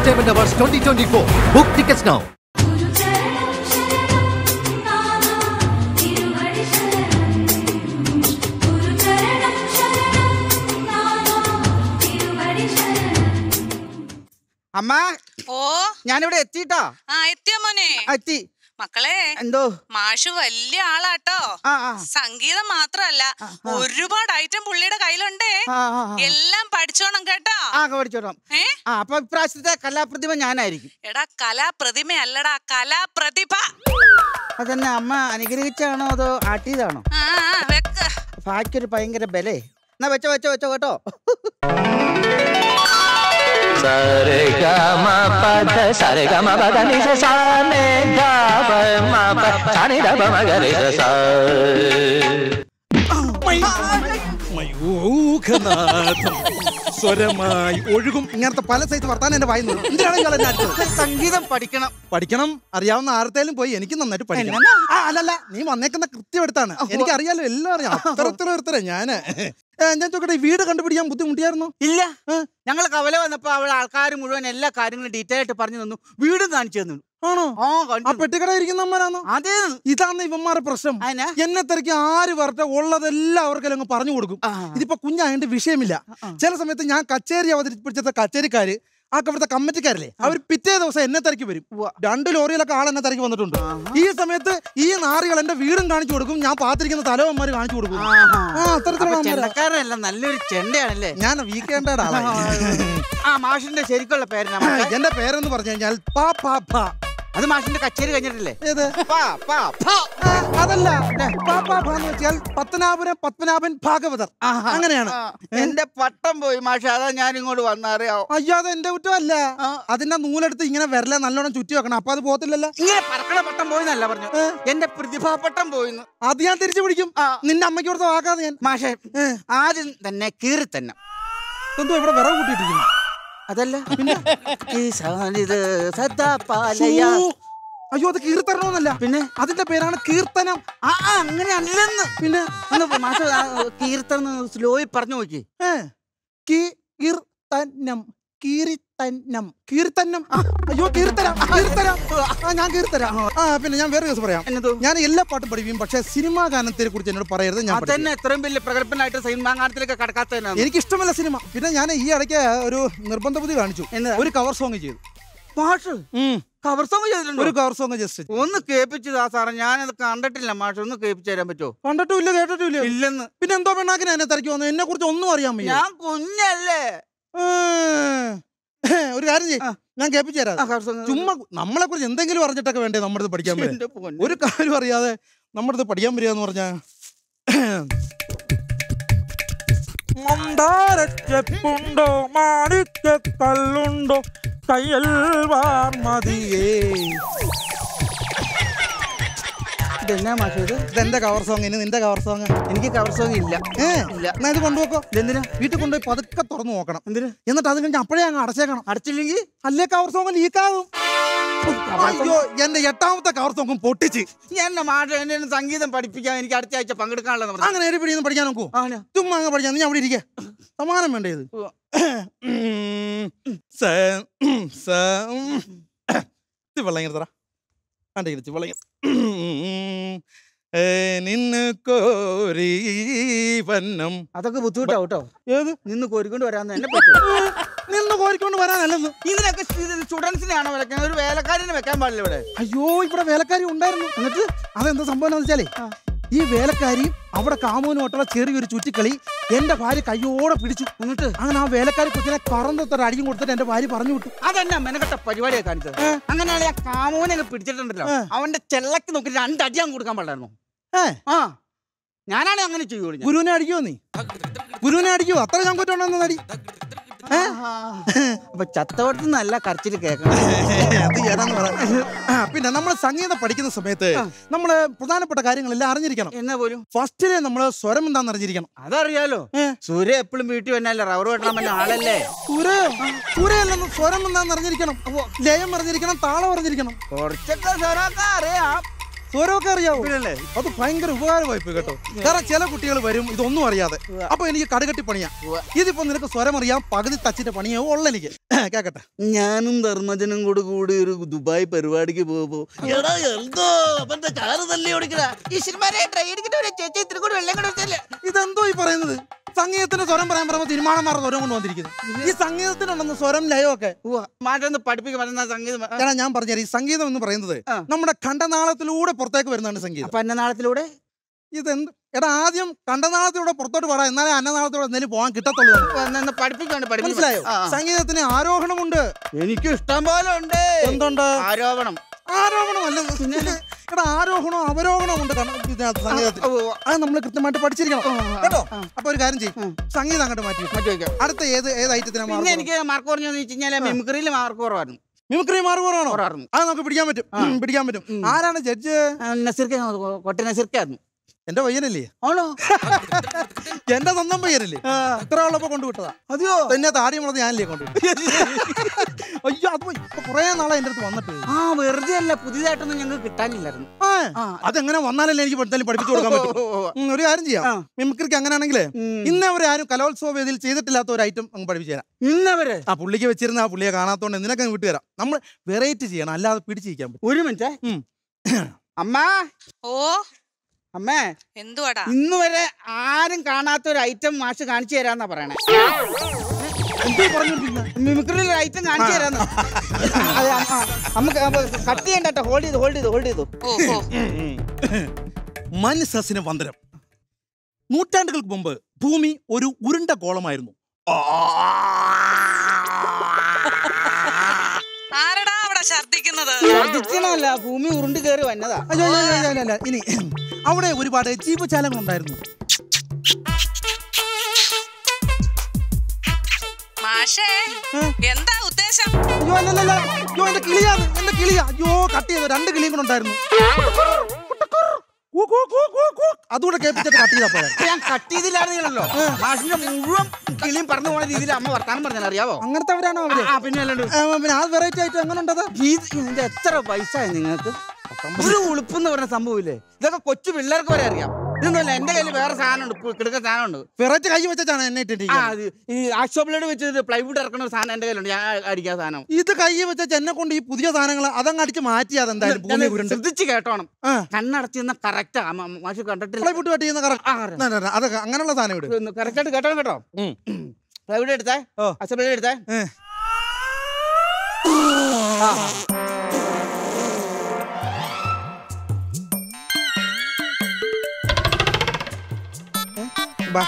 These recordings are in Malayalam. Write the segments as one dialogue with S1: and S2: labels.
S1: Entertainment Awards 2024. Book tickets now.
S2: അമ്മ
S3: ഓ
S2: ഞാനിവിടെ എത്തിട്ടാ
S3: ആ എത്തിയ മോനെ
S2: എത്തി
S3: മക്കളെ
S2: എന്തോ
S3: മാഷു വലിയ ആളാട്ടോ
S2: ആ ആ
S3: സംഗീതം മാത്രല്ല ഒരുപാട് ഐറ്റം പുള്ളിയുടെ കയ്യിലുണ്ടേ
S2: ആ, ആ, ആ.
S3: എല്ലാം പഠിച്ചോണം കേട്ടോ
S2: ആ പഠിച്ചോളാം
S3: ഏ
S2: ആ അപ്പൊ ഇപ്രാവശ്യത്തെ കലാപ്രതിഭ ഞാനായിരിക്കും
S3: എടാ കലാപ്രതിമയല്ലടാ കലാപ്രതിഭ
S2: അതന്നെ അമ്മ അനുഗ്രഹിച്ചാണോ അതോ ആട്ടിയതാണോ
S3: ആ ആ, വെക്ക്
S2: ഭാഗ്യൊരു ഭയങ്കര ബലേ എന്നാ വെച്ചോ വെച്ചോ വെച്ചോ കേട്ടോ
S4: സരെ ഗമ പദ സരെ ഗമ പദ നിസ സാനെ ഗമ മ പ സാനി ദ പ മ ഗ രി സ സ
S5: മയൂഖനാഥം സ്വരമായി ഒഴുകും ഇങ്ങനത്തെ പല സൈസ് വർത്താനം എന്റെ വായി എന്തിനാണ് നിങ്ങൾ എന്നെ അടിച്ചത്
S2: സംഗീതം പഠിക്കണം
S5: പഠിക്കണം അറിയാവുന്ന ആർത്തേലും പോയി എനിക്ക് നന്നായിട്ട് പഠിക്കണം
S2: എന്നാ?
S5: ആ അല്ലല്ല നീ വന്നേക്കുന്ന കൃത്യം എടുത്താണ് എനിക്ക് അറിയാലോ എല്ലാം അറിയാം അത്തരത്തിലും ഒരുത്തര ഞാന് ഏ, ഞാൻ ചോദിക്കട്ടെ ഈ വീട് കണ്ടുപിടിക്കാൻ ബുദ്ധിമുട്ടിയായിരുന്നു
S2: ഇല്ല ഞങ്ങൾ കവല വന്നപ്പോ അവളെ ആൾക്കാർ മുഴുവൻ എല്ലാ കാര്യങ്ങളും ഡീറ്റെയിൽ ആയിട്ട് പറഞ്ഞു തന്നു വീടും കാണിച്ചു തന്നു
S5: ആണോ
S2: ആ
S5: ആ
S2: കണ്ടു
S5: പെട്ടിക്കട ഇരിക്കുന്ന അമ്മരാണോ
S2: അതേ
S5: ഇതാണ് ഇവന്മാരുടെ പ്രശ്നം
S2: അതിനാ
S5: എന്നെ തിരക്ക് ആര് വരട്ടെ ഉള്ളതെല്ലാം അവർക്കെല്ലാം അങ്ങ് പറഞ്ഞു കൊടുക്കും
S2: ആ.
S5: ഇതിപ്പോ കുഞ്ഞായണ്ട് വിഷയമില്ല ചില സമയത്ത് ഞാൻ കച്ചേരി അവതരിപ്പിച്ച കച്ചേരിക്കാര് ആ ഇവിടുത്തെ കമ്മിറ്റിക്കാരല്ലേ അവർ പിറ്റേ ദിവസം എന്നെ തിരക്കി വരും രണ്ട് ലോറിയിലൊക്കെ ആൾ എന്നെ തിരക്കി വന്നിട്ടുണ്ട് ഈ സമയത്ത് ഈ നാറികൾ എന്റെ വീടും കാണിച്ചു കൊടുക്കും ഞാൻ പാത്തിരിക്കുന്ന തലവന്മാര് കാണിച്ചു കൊടുക്കും ആ അത്തരത്തിലുള്ള ആൾക്കാരാ.
S2: ചെണ്ടക്കാരനല്ല നല്ലൊരു ചെണ്ടയാണല്ലേ
S5: ഞാൻ വീക്കേണ്ടയുടെ ആളാണ്
S2: ആ മാഷിന്റെ ശരിക്കുള്ള പേര്
S5: എന്റെ പേരെന്ന് പറഞ്ഞു കഴിഞ്ഞാൽ പാ പാ പാ
S2: അത് മാഷിന്റെ കച്ചേരി കഴിഞ്ഞിട്ടില്ലേ
S5: ഏത്
S2: പാ, പാ, പാ.
S5: ആ, അതല്ല പാ പാ പാ എന്ന് വെച്ചാൽ പത്മനാഭൻ പത്മനാഭൻ ഭാഗവതർ അങ്ങനെയാണ്
S2: ആ, എന്റെ പട്ടം പോയി മാഷ അതാ ഞാൻ ഇങ്ങോട്ട് വന്നറിയാവോ
S5: അയ്യോ അത് എന്റെ കുറ്റമല്ല
S2: ആ.
S5: അതിന്റെ നൂലെടുത്ത് ഇങ്ങനെ വരല നല്ലോണം ചുറ്റി വെക്കണം അപ്പൊ അത് പോകത്തില്ലല്ലോ
S2: ഇങ്ങനെ പറക്കണ പട്ടം പോയിന്നല്ല പറഞ്ഞു എന്റെ പ്രതിഭാപട്ടം പോയിന്ന്
S5: അത് ഞാൻ തിരിച്ചു പിടിക്കും
S2: ആ.
S5: നിന്റെ അമ്മയ്ക്ക് കൊടുത്ത വാക്കാതെ ഞാൻ
S2: മാഷെ
S5: ഏ.
S2: ആദ്യം തന്നെ കീറി തന്നെ
S5: എന്തോ ഇവിടെ വിറവ് കൂട്ടിയിട്ടിരിക്കുന്നു
S2: അതല്ല പിന്നെ ഈ സാനിത് സദാപാലയ
S5: ഊ, അയ്യോ അത് കീർത്തനമൊന്നല്ല
S2: പിന്നെ
S5: അതിന്റെ പേരാണ് കീർത്തനം
S2: ആ ആ, അങ്ങനെ അല്ലെന്ന്
S5: പിന്നെ
S2: ഒന്ന് മാഷ കീർത്തനം സ്ലോയി പറഞ്ഞു നോക്കി
S5: ഏ, കീർത്തനം കീർത്തനം കീർത്തനം ആ, അയ്യോ കീർത്തനം കീർത്തനം ആ ഞാൻ കീർത്തരം ആ പിന്നെ ഞാൻ വേറെ ദിവസം പറയാം
S2: എന്നതോ
S5: ഞാൻ എല്ലാ പാട്ടും പഠിക്കും പക്ഷെ സിനിമാ ഗാനത്തെ കുറിച്ച് എന്നോട് പറയരുത് ഞാൻ പഠിക്കും.
S2: അതന്നെ എത്രയും വലിയ പ്രഗത്ഭനായിട്ട് സിനിമാ ഗാനത്തിലൊക്കെ കടക്കാത്തതിനാണ്
S5: എനിക്ക് ഇഷ്ടമല്ല സിനിമ പിന്നെ ഞാൻ ഈ ഇടയ്ക്ക് ഒരു നിർബന്ധ ബുദ്ധി കാണിച്ചു
S2: എന്നതാ?
S5: ഒരു കവർ സോങ് ചെയ്തു
S2: മാഷ്
S5: ഉം.
S2: കവർ സോങ് ചെയ്തിട്ടുണ്ടോ
S5: ഒരു കവർ സോങ് ജസ്റ്റ്
S2: ഒന്ന് കേൾപ്പിച്ചതാ സാറേ ഞാനത് കണ്ടിട്ടില്ല മാഷ് ഒന്ന് കേൾപ്പിച്ചു തരാൻ പറ്റുമോ
S5: കണ്ടിട്ടും ഇല്ല കേട്ടിട്ടും ഇല്ല
S2: ഇല്ലെന്ന്
S5: പിന്നെ എന്തോ പെണ്ണാക്കിനെ എന്നെ തിരക്കി വന്നു എന്നെ കുറിച്ച് ഒന്നും അറിയാൻ വയ്യ
S2: ഞാൻ കുഞ്ഞല്ലേ
S5: ഏ, ഒരു കാര്യം ചെയ്യ്
S2: ആ.
S5: ഞാൻ കേൾപ്പിച്ചു തരാം
S2: ആ, cover song.
S5: ചുമ്മാ നമ്മളെ കുറിച്ച് എന്തെങ്കിലും അറിഞ്ഞിട്ടൊക്കെ വേണ്ടേ നമ്മുടെ അടുത്ത് പഠിക്കാൻ വരാൻ
S2: എന്റെ പൊന്നേ.
S5: ഒരു കാര്യം അറിയാതെ നമ്മുടെ അടുത്ത് പഠിക്കാൻ വരിക എന്ന് പറഞ്ഞാ മന്ദാരച്ചെപ്പുണ്ടോ മാണിക്കല്ലുണ്ടോ കയ്യൽ മതിയേ
S2: ഇതെന്നാ മാഷ് ഇത്
S5: ഇതെന്റെ കവർ സോങ് ഇനി നിന്റെ കവർ സോങ്
S2: എനിക്ക് കവർ സോങ് ഇല്ല
S5: ഏ
S2: ഇല്ല.
S5: എന്നാ ഇത് കൊണ്ടുപോക്കോ
S2: എന്തിനാ
S5: വീട്ടിൽ കൊണ്ടുപോയി പതുക്കെ തുറന്നു നോക്കണം
S2: എന്തിനാ
S5: എന്നിട്ട് അത് കഴിഞ്ഞ് അപ്പോഴേ അങ്ങ് അടച്ചേക്കണം
S2: അടച്ചില്ലെങ്കിൽ
S5: അല്ലേ കവർ സോങ് ലീക്കാകും അയ്യോ എന്റെ എട്ടാമത്തെ കവർ സോങ്ങും പൊട്ടിച്ച്
S2: എന്നെ മാഷ് എന്നെ ഒന്ന് സംഗീതം പഠിപ്പിക്കാൻ എനിക്ക് അടുത്ത ആഴ്ച പങ്കെടുക്കാനുള്ളത് പറഞ്ഞു
S5: അങ്ങനെ ഒരു പിടിയൊന്നും പഠിക്കാൻ നോക്കൂ
S2: ആണോ?
S5: ചുമ്മാ അങ്ങ് പഠിക്കാൻ നീ അവിടെ ഇരിക്കേ സമാനം വേണ്ടേ ഇത്
S2: ഉവ്വ.
S5: ഉം. സ ഉം. സ ഉം. ഇത് വെള്ളം ഇങ്ങനെ തറ ആണ്ടെ ഇരിച്ച് വെള്ളം ഇങ്ങനെ. ഉം. ഏ, നിന്നെ കോരി വന്നം
S2: അതൊക്കെ ബുദ്ധിമുട്ടാ കേട്ടോ
S5: ഏത്
S2: നിന്ന് കോരിക്കൊണ്ട് വരാന്ന് എന്നെ പറ്റും
S5: നിന്ന് കോരിക്കൊണ്ട് വരാനല്ലെന്ന്
S2: ഇതിനൊക്കെ സ്റ്റുഡൻസിനെയാണോ വിളിക്കാൻ ഒരു വേലക്കാരനെ വെക്കാൻ പാടില്ല ഇവിടെ
S5: അയ്യോ ഇവിടെ വേലക്കാരി ഉണ്ടായിരുന്നു എന്നിട്ട് അതെന്താ സംഭവം എന്ന് വെച്ചാലേ ഈ വേലക്കാരി അവിടെ കാമൂനുമായിട്ടുള്ള ചെറിയൊരു ചുറ്റിക്കളി എന്റെ ഭാര്യ കയ്യോടെ പിടിച്ചു എന്നിട്ട് അങ്ങനെ ആ വേലക്കാരി കൊച്ചിനെ കറന്നൊത്തൊരു അടിയും കൊടുത്തിട്ട് എന്റെ ഭാര്യ പറഞ്ഞു വിട്ടു
S2: അതെന്നാ മെനക്കെട്ട പരിപാടിയാ കാണിച്ചത് അങ്ങനെയാണെങ്കിൽ ആ കാമൂനെ അങ്ങ് പിടിച്ചിട്ടുണ്ടല്ലോ
S5: ഏ.
S2: അവന്റെ ചെല്ലക്ക് നോക്കി രണ്ട് അടിയാൻ കൊടുക്കാൻ പാടായിരുന്നു
S5: ഏ
S2: ആ ഞാനാണ് അങ്ങനെ ചെയ്യുള്ളൂ ഞാൻ.
S5: ഗുരുവിനെ അടിക്കുവോ നീ ഗുരുവിനെ അടിക്കുവോ അത്ര ഞാൻ കുറ്റമുണ്ടെന്ന് നടി
S2: ആഹാ. അപ്പൊ ചത്തവട്ടം നല്ല കരച്ചിൽ കേൾക്കണം
S5: അത് ഏതാന്ന് പറ ആ, പിന്നെ നമ്മൾ സംഗീതം പഠിക്കുന്ന സമയത്ത് നമ്മള് പ്രധാനപ്പെട്ട കാര്യങ്ങളെല്ലാം അറിഞ്ഞിരിക്കണം
S2: എന്നാ പോലും
S5: ഫസ്റ്റിലെ നമ്മൾ സ്വരം എന്താന്ന് അറിഞ്ഞിരിക്കണം
S2: അതറിയാലോ
S5: ഏ.
S2: സൂര്യ എപ്പോഴും വീട്ടിൽ വന്നല്ലേ റബ്ബർ വെട്ടണം പറ്റുന്ന ആളല്ലേ
S5: സൂര്യ സൂര്യല്ലെന്ന് സ്വരം എന്താന്ന് അറിഞ്ഞിരിക്കണം ലയം അറിഞ്ഞിരിക്കണം താളം അറിഞ്ഞിരിക്കണം
S2: കുറച്ചൊക്കെ സ്വരമൊക്കെ അറിയാം
S5: സ്വരമൊക്കെ അറിയാവോ
S2: പിന്നല്ലേ?
S5: അത് ഭയങ്കര ഉപകാരമായി പോയി കേട്ടോ കാരണം ചില കുട്ടികൾ വരും ഇതൊന്നും അറിയാതെ അപ്പൊ എനിക്ക് കടുകട്ടി പണിയാ ഇതിപ്പോ നിനക്ക് സ്വരം അറിയാം പകുതി തച്ചിന്റെ പണിയോ ഉള്ള എനിക്ക് കേക്കട്ടെ
S2: ഞാനും ധർമ്മജനും കൂടെ കൂടി ഒരു ദുബായ് പരിപാടിക്ക് പോകുമ്പോ എടാ എന്തോ അവന്റെ കാറ് തല്ലി ഓടിക്കടാ ഈശ്വരന്മാരെ ട്രൈ അടിക്കുന്ന ഒരു ചേച്ചി ഇത്തിരി കൂടി വെള്ളം കൂടെ വെച്ചല്ലേ
S5: ഇതെന്തോ ഈ പറയുന്നത് സംഗീതത്തിന്റെ സ്വരം പറയാൻ പറയുമ്പോൾ തീരുമാനമാരുടെ സ്വരം കൊണ്ട് വന്നിരിക്കുന്നത് ഈ സംഗീതത്തിനുണ്ടെന്ന് സ്വരം ലയമൊക്കെ
S2: മാറ്റൊന്ന് പഠിപ്പിക്കാൻ പറ്റുന്ന സംഗീതം ആ,
S5: കാരണം ഞാൻ പറഞ്ഞുതരാം ഈ സംഗീതം എന്ന് പറയുന്നത്
S2: ആ.
S5: നമ്മുടെ കണ്ഠനാളത്തിലൂടെ പുറത്തേക്ക് വരുന്നതാണ് സംഗീതം
S2: അപ്പൊ അന്നനാളത്തിലൂടെ
S5: ഇതെന്ത് എടാ ആദ്യം കണ്ഠനാളത്തിലൂടെ പുറത്തോട്ട് പാടാം എന്നാലേ അന്നനാളത്തിലൂടെ എന്തെങ്കിലും പോകാൻ കിട്ടത്തുള്ളൂ
S2: ഒന്ന് പഠിപ്പിക്കാണ്
S5: മനസ്സിലായോ
S2: പഠിപ്പിക്കാൻ
S5: സംഗീതത്തിന് ആരോഹണമുണ്ട്
S2: എനിക്ക് ഇഷ്ടം പോലെ ഉണ്ട്
S5: എന്തുണ്ട്
S2: ആരോപണം
S5: ആരോഹണമല്ല എടാ ആരോഹണവും അവരോഹണവും ഉണ്ട് കണ്ണ- ഇതിനകത്ത് സംഗീതത്തിൽ അത് നമ്മൾ കൃത്യമായിട്ട് പഠിച്ചിരിക്കണം കേട്ടോ അപ്പൊ ഒരു കാര്യം ചെയ്യും സംഗീതം അങ്ങോട്ട് മാറ്റി വെക്ക്.
S2: മറ്റു വയ്ക്കാം
S5: അടുത്ത ഏത് ഏത് ഐറ്റത്തിനാ
S2: പിന്നെ എനിക്ക് മാർക്ക് കുറഞ്ഞെന്ന് വെച്ച് കഴിഞ്ഞാൽ മിമിക്രിയിൽ മാർക്ക് കുറവായിരുന്നു
S5: മിമിക്രി മാറുകയാണോ
S2: കുറവായിരുന്നു
S5: അത് നമുക്ക് പിടിക്കാൻ പറ്റും ഉം, പിടിക്കാൻ പറ്റും ആരാണ് ജഡ്ജ്
S2: നസീർക്ക കൊട്ട നസീർക്കായിരുന്നു
S5: എന്റെ പയ്യനല്ലേ
S2: ആണോ
S5: എന്റെ സ്വന്തം പയ്യനല്ലേ ഇത്ര ഉള്ളപ്പോ കൊണ്ടുവിട്ടതാ
S2: അതെയോ
S5: തന്നെ താടി മുളത് ഞാനല്ലേ കൊണ്ടുവിട്ടു അയ്യോ അത് ഇപ്പൊ കുറെ നാളെ എന്റെ അടുത്ത് വന്നിട്ട്
S2: ആ വെറുതെ അല്ല പുതിയതായിട്ടൊന്നും ഞങ്ങൾക്ക് കിട്ടാനില്ലായിരുന്നു
S5: ആ,
S2: ആ.
S5: അതെങ്ങനെ വന്നാലല്ലേ എനിക്ക് എന്തായാലും പഠിപ്പിച്ചു കൊടുക്കാൻ പറ്റും ഉം, ഒരു കാര്യം ചെയ്യാം
S2: ആ.
S5: മിമിക്രിക്ക് അങ്ങനെയാണെങ്കിലേ
S2: ഉം.
S5: ഇന്നേ വരെ ആരും കലോത്സവ വേദിയിൽ ചെയ്തിട്ടില്ലാത്ത ഒരു ഐറ്റം അങ്ങ് പഠിപ്പിച്ചു തരാം
S2: ഇന്നവര്
S5: ആ പുള്ളിക്ക് വെച്ചിരുന്ന ആ പുള്ളിയെ കാണാത്തോണ്ട് നിനക്ക് അങ്ങ് വിട്ടുതരാം നമ്മൾ വെറൈറ്റി ചെയ്യണം അല്ലാതെ പിടിച്ചിരിക്കാൻ പറ്റും
S2: ഒരു മിനിറ്റ്
S5: ഉം.
S2: അമ്മ
S3: ഓ
S2: അമ്മേ
S3: എന്തുവാടാ
S2: ഇന്ന് വരെ ആരും കാണാത്ത ഒരു ഐറ്റം മാഷ് കാണിച്ചു തരാന്നാ പറയണേ
S5: എന്തോ പറഞ്ഞോണ്ടിരുന്നെ?
S2: മിമിക്രിയിൽ ഒരു ഐറ്റം കാണിച്ചു തരാന്ന് അതെ അമ്മ നമുക്ക് കട്ട് ചെയ്യണ്ട ഹോൾഡ് ചെയ്തു ഹോൾഡ് ചെയ്തു ഹോൾഡ് ചെയ്തു
S3: ഓ ഓ
S5: മൻസസിന് വന്ദനം നൂറ്റാണ്ടുകൾക്ക് മുമ്പ് ഭൂമി ഒരു ഉരുണ്ട ഗോളമായിരുന്നു
S3: ആരടാ അവിടെ ഛർദിക്കുന്നത്
S2: ഛർദിക്കണമല്ല ഭൂമി ഉരുണ്ട് കയറി വന്നതാ
S5: അയ്യോ അയ്യോ, അയ്യോ, അയ്യോ, അല്ല, ഇനി അവിടെ ഒരുപാട് ജീവജാലങ്ങൾ ഉണ്ടായിരുന്നു
S3: മാഷേ എന്താ ഉദ്ദേശം
S5: അയ്യോ അല്ലല്ല അയ്യോ എന്റെ കിളിയാണ് എന്റെ കിളിയാ അയ്യോ കട്ട് ചെയ്തു രണ്ട് കിളിയും കൂടെ ഉണ്ടായിരുന്നു കൂ, കൂ, കൂ, കൂ, കൂ. അതുകൂടെ കേൾപ്പിച്ചിട്ട് കട്ട് ചെയ്താ പോയാ
S2: ഞാൻ കട്ട് ചെയ്തില്ലായിരുന്നല്ലോ മാഷിന്റെ മുഴുവൻ കിളിയും പറഞ്ഞു പോണ രീതിയിൽ അമ്മ വർത്താനം പറഞ്ഞാൽ അറിയാവോ
S5: അങ്ങനത്തെവരാണോ അവര്
S2: ആ പിന്നെ അല്ലാണ്ട്
S5: ആ, പിന്നെ ആ വെറൈറ്റി ആയിട്ട് എങ്ങനെ ഉണ്ടത്
S2: ഇത് ഇതിന്റെ എത്ര പൈസ നിങ്ങൾക്ക് ഒരു ഉളുപ്പെന്ന് പറഞ്ഞ സംഭവമില്ലേ ഇതൊക്കെ കൊച്ചു പിള്ളേർക്ക് വരെ അറിയാം ഇതൊന്നുമല്ല എന്റെ കയ്യിൽ വേറെ സാധനമുണ്ട് പു- കിടക്കുന്ന സാധനമുണ്ട്
S5: വെറൈറ്റി കൈ വെച്ചാണ് എന്നെ
S2: ആ
S5: ഇട്ടിട്ടിരിക്കുന്നത്
S2: അത് ഈ ആക്ഷോപ്പിലോട് വെച്ച് പ്ലൈവുഡ് ഇറക്കുന്ന ഒരു സാധനം എന്റെ കയ്യിലുണ്ട് ഞാൻ അടിക്കാൻ സാധനം
S5: ഇത് കൈ വെച്ച എന്നെ കൊണ്ട് ഈ പുതിയ സാധനങ്ങൾ അതങ്ങ് അടിച്ച് മാറ്റി അതെന്തായാലും ഭൂമി
S2: ഞാൻ
S5: ഉരുണ്ട്
S2: ശ്രദ്ധിച്ച് കേട്ടോണം
S5: ആ.
S2: കണ്ണടച്ചിരുന്ന കറക്റ്റാ മാഷ് കണ്ടിട്ടില്ല
S5: പ്ലൈവുഡ് കട്ട് ചെയ്യുന്ന കറക്റ്റ് അതൊക്കെ അങ്ങനെയുള്ള സാധനം ഇട്
S2: കറക്റ്റായിട്ട് കേട്ടോ കേട്ടോ പ്ലൈവുഡ് എടുത്തേ
S5: ഓ.
S2: അസംബ്ലി എടുത്തേ
S5: ഏ. ബാ.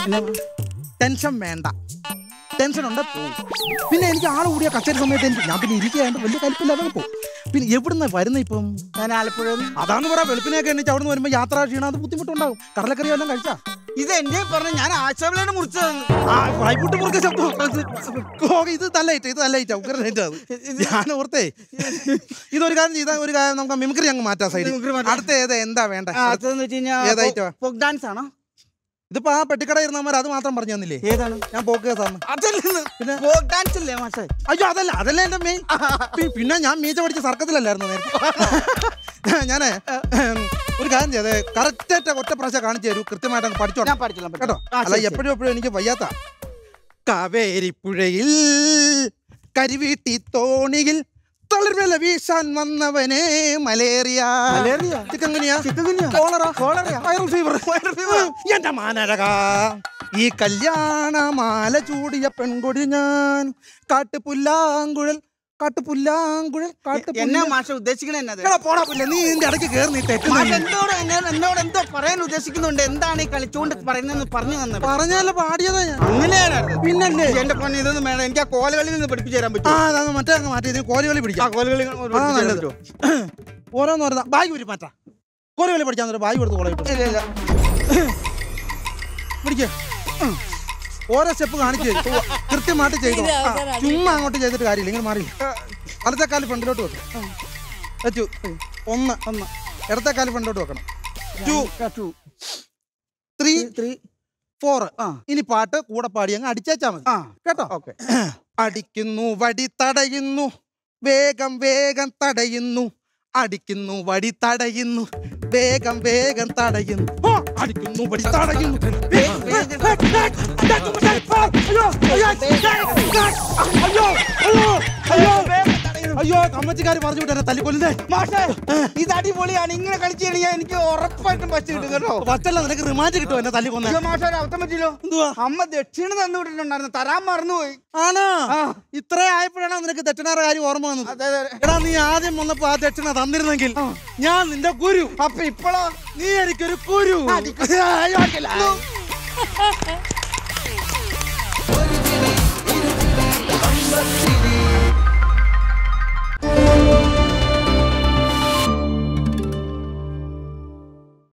S5: ടെൻഷൻ വേണ്ട ടെൻഷൻ ഉണ്ട് പോവും പിന്നെ എനിക്ക് ആൾ കൂടിയ കച്ചേരി സമയത്ത് എനിക്ക് ഞാൻ പിന്നെ ഇരിക്കാണ്ട് വലിയ കലിപ്പില്ലാതെ പോകും പിന്നെ എവിടുന്ന വരുന്ന ഇപ്പം
S2: ഞാൻ ആലപ്പുഴ
S5: അതാന്ന് പറയാ വെളുപ്പിനെയൊക്കെ എണ്ണിച്ച് അവിടുന്ന് വരുമ്പോൾ യാത്രാ ക്ഷീണം അത് ബുദ്ധിമുട്ടുണ്ടാകും കടലക്കറി വല്ലതും കഴിച്ചാ
S2: ഇത് എന്റെ പറഞ്ഞ ഞാൻ ആശോഭിലോട് മുറിച്ചതാണ്
S5: ആ ഫ്ലൈഫുട്ട് മുറുക്ക ശബ്ദം ഓ, ഇത് തല്ലയിട്ട ഇത് തല്ലയിട്ട ഉഗ്രനായിട്ട് അത് ഞാൻ ഓർത്തേ ഇതൊരു കാര്യം ചെയ്താൽ ഒരു കാര്യം നമുക്ക് മിമിക്രി അങ്ങ് മാറ്റാം സൈഡ്
S2: മിമിക്രി മാറ്റാം.
S5: അടുത്ത ഏത് എന്താ വേണ്ട
S2: ആ, അടുത്തതെന്ന് വെച്ച് കഴിഞ്ഞാൽ
S5: ഏത് item ആ?
S2: ഫോക്ക് ഡാൻസ് ആണോ
S5: ഇതിപ്പോ ആ പെട്ടിക്കട ഇരുന്നവന്മാർ അത് മാത്രം പറഞ്ഞു തന്നില്ലേ
S2: ഏതാണ്
S5: ഞാൻ പോക്ക് കേസാന്ന്
S2: അതല്ലെന്ന് പിന്നെ ഫോക്ക് ഡാൻസ് അല്ലേ മാഷേ
S5: അയ്യോ അതല്ല അതല്ല എന്റെ മെയിൻ പിന്നെ ഞാൻ മീച്ച പഠിച്ച സർക്കത്തിലല്ലായിരുന്നു നേരത്തെ ഞാനേ ഉം, ഒരു കാര്യം ചെയ്തേ കറക്റ്റായിട്ട് ഒറ്റ പ്രാവശ്യം കാണിച്ചു തരൂ കൃത്യമായിട്ട് അങ്ങ് പഠിച്ചോട്ടെ
S2: ഞാൻ പഠിച്ചോളാം
S5: കേട്ടോ
S2: ആ,
S5: അല്ല
S2: ശരി, ശരി.
S5: എപ്പോഴും എപ്പോഴും എനിക്ക് വയ്യാത്ത കാവേരിപ്പുഴയിൽ കരിവീട്ടി തോണിയിൽ തളിർമല വീശാൻ വന്നവനെ malaria
S2: malaria?
S5: Chikungunya
S2: chikungunya?
S5: Cholera cholera viral fever viral fever എന്റെ മാനരക ഈ കല്യാണ മാല ചൂടിയ പെൺകൊടി ഞാൻ കാട്ടുപുല്ലാങ്കുഴൽ കാട്ടുപുല്ലാങ്കുഴൽ
S2: എന്നാ
S5: കാട്ടുപുല്ല
S2: മാഷ ഉദ്ദേശിക്കണ എന്നത്
S5: എടാ പോടാ പുല്ല നീ ഇതിന്റെ ഇടയ്ക്ക് കയറി നീ
S2: മാഷ്
S5: തെറ്റുന്നില്ല
S2: എന്നോട് എന്നെ- എന്നോട് എന്തോ പറയാൻ ഉദ്ദേശിക്കുന്നുണ്ട് എന്താണ് ഈ കളിച്ചുകൊണ്ട് പറയുന്നതെന്ന് പറഞ്ഞു തന്നെ
S5: പറഞ്ഞല്ല പാടിയതാ ഞാൻ
S2: അങ്ങനെയാണ്
S5: പിന്നല്ലേ
S2: എന്റെ പൊന്നെ ഇതൊന്നും വേണം എനിക്ക് ആ കോലകളിൽ നിന്ന് പഠിപ്പിച്ചു തരാൻ
S5: ആ
S2: പറ്റും
S5: അതാണ് മറ്റേ അങ്ങ് മാറ്റി ഇതിന് കോലുകളി
S2: ആ
S5: പിടിക്കാം
S2: കോലകളി
S5: ആ നല്ലത് ഓരോന്ന് ഓരോന്ന് ബാഗ് ഒരു മാറ്റാ കോലുകളി പഠിക്കാൻ നേരം ബാഗ് കൊടുത്ത് കോള
S2: ഇല്ല ഇല്ല
S5: പിടിക്കുക ഓരോ സ്റ്റെപ്പ് കാണിച്ചു തരും കൃത്യമായിട്ട് ചെയ്തോ ആ, ചുമ്മാ അങ്ങോട്ട് ചെയ്തിട്ട് കാര്യമില്ല ഇങ്ങനെ മാറി വലത്തെ കാല് ഫ്രണ്ടിലോട്ട് വെക്കണം വെച്ചു ഒന്ന് ഒന്ന് ഇടത്തെ കാല് ഫ്രണ്ടിലോട്ട് വെക്കണം ടു ത്രീ
S2: ത്രീ
S5: ഫോർ
S2: ആ.
S5: ഇനി പാട്ട് കൂടെ പാടി അങ്ങ് അടിച്ചേച്ചാ മതി
S2: ആ
S5: കേട്ടോ
S2: ഓക്കെ
S5: അടിക്കുന്നു വടി തടയുന്നു വേഗം വേഗം തടയുന്നു അടിക്കുന്നു വടി തടയുന്നു വേഗം വേഗം തടയുന്നു ആ, അടിക്കുന്നു വടി തടയുന്നു വേഗം, വേഗം. അയ്യോ, അയ്യോ, അയ്യോ, അയ്യോ, അയ്യോ, അയ്യോ കമ്മച്ചിക്കാര് പറഞ്ഞു വിട്ടെ എന്നെ തല്ലിക്കൊല്ലുന്നേ
S2: മാഷേ ഇത് അടിപൊളിയാണ് ഇങ്ങനെ കളിച്ചു കഴിഞ്ഞാൽ എനിക്ക് ഉറപ്പായിട്ടും പച്ച കിട്ടും കേട്ടോ
S5: പറ്റല്ല നിനക്ക് റിമാൻഡ് കിട്ടുമോ എന്നെ തല്ലിക്കൊന്നേ
S2: അയ്യോ മാഷേ ഒരു അബദ്ധം പറ്റിയല്ലോ
S5: എന്തുവാ
S2: അമ്മ ദക്ഷിണ തന്നു വിട്ടിട്ടുണ്ടായിരുന്നു തരാൻ മറന്നുപോയി
S5: ആണോ
S2: ആ.
S5: ഇത്ര ആയപ്പോഴാണ് നിനക്ക് ദക്ഷിണാറ കാര്യം ഓർമ്മ വന്നത്
S2: അതെ അതെ
S5: എടാ നീ ആദ്യം വന്നപ്പോ ആ ദക്ഷിണ തന്നിരുന്നെങ്കിൽ ഞാൻ നിന്റെ ഗുരു
S2: അപ്പൊ ഇപ്പോഴോ
S5: നീ എനിക്കൊരു കുരു
S2: അയ്യോ, അടിക്കില്ല.